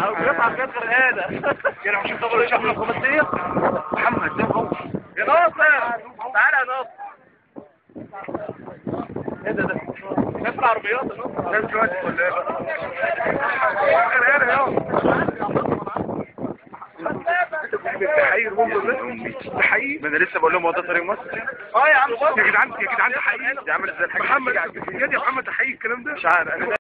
بيطلع بجد غير هذا يلا عشان طبعا شغل الخماسية محمد ده هو يا ناصر تعالى يا ناصر ايه ده ده ناس العربيات يا ناصر ناس دلوقتي ولا ايه بقى؟ انا انا اهو تحقيق المنظر ده تحقيق ما انا لسه بقول لهم هو ده طريق مصر اه يا عم يا جدعان يا جدعان تحقيق يا عم ازاي الحاجة محمد يا محمد تحقيق الكلام ده مش عارف